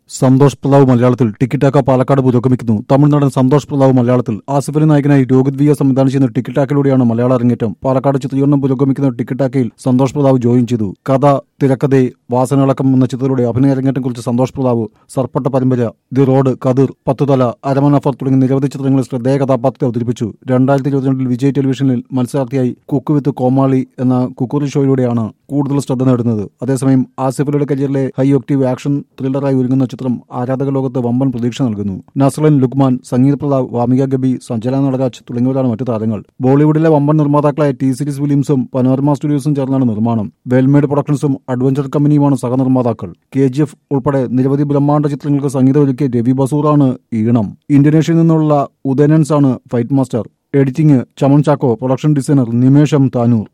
സന്തോഷ് പ്രതാവ് മലയാളത്തിൽ ടിക്കറ്റാക്ക പാലക്കാട് പുരോഗമിക്കുന്നു തമിഴ്നാടൻ സന്തോഷ് പ്രതാവ് മലയാളത്തിൽ ആസിഫലി നായകനായി രോഹിത് വിയ സംവിധാനം ചെയ്യുന്ന ടിക്കറ്റാക്കിലൂടെയാണ് മലയാള അരങ്ങേറ്റം പാലക്കാട് ചിത്രീകരണം പുരോഗമിക്കുന്ന ടിക്കറ്റാക്കയിൽ സന്തോഷ് പ്രതാവ് ജോയിൻ ചെയ്തു കഥ തിരക്കഥയെ വാസനകളക്കം എന്ന ചിത്രത്തിലൂടെ അഭിനയ അരങ്ങേറ്റം കുറിച്ച് സന്തോഷ് പ്രതാവ് സർപ്പട്ട പരമ്പര ദി റോഡ് കതിർ പത്തുതല അരമനഫർ തുടങ്ങിയ നിരവധി ചിത്രങ്ങളിൽ ശ്രദ്ധേയ കഥാപാത്രത്തെ അവതരിപ്പിച്ചു രണ്ടായിരത്തി ഇരുപത്തിരണ്ടിൽ വിജയ് ടെലിവിഷനിൽ മത്സരാർത്ഥിയായി കുക്ക് വിത്ത് കോമാളി എന്ന കുക്കുറി ഷോയിലൂടെയാണ് കൂടുതൽ ശ്രദ്ധ നേടുന്നത് അതേസമയം ആസിഫലിയുടെ കരിയറിലെ ഹൈ ഒക്റ്റീവ് ആക്ഷൻ ത്രില്ലറായി ഒരുങ്ങുന്ന ചിത്രം ആരാധക ലോകത്ത് വമ്പൻ പ്രതീക്ഷ നൽകുന്നു നസ്രൻ ലുക്മാൻ സംഗീത് പ്രതാപ് വാമിക ഗബി സഞ്ജല നടരാജ് തുടങ്ങിയവരാണ് മറ്റു താരങ്ങൾ ബോളിവുഡിലെ വമ്പൻ നിർമ്മാതാക്കളായ ടി സീരീസ് ഫിലിംസും പനോരമ സ്റ്റുഡിയോസും ചേർന്നാണ് നിർമ്മാണം വെൽമേഡ് പ്രൊഡക്ഷൻസും അഡ്വഞ്ചർ കമ്പനിയുമാണ് സഹനിർമ്മാതാക്കൾ കെ ജി എഫ് ഉൾപ്പെടെ നിരവധി ബ്രഹ്മാണ്ഡ ചിത്രങ്ങൾക്ക് സംഗീതം ഒരുക്കിയ രവി ബസൂറാണ് ഈണം ഇന്തോനേഷ്യയിൽ നിന്നുള്ള ഉദയനൻസ് ആണ് fight master editing Chaman Chacko production designer Nimesh Tanur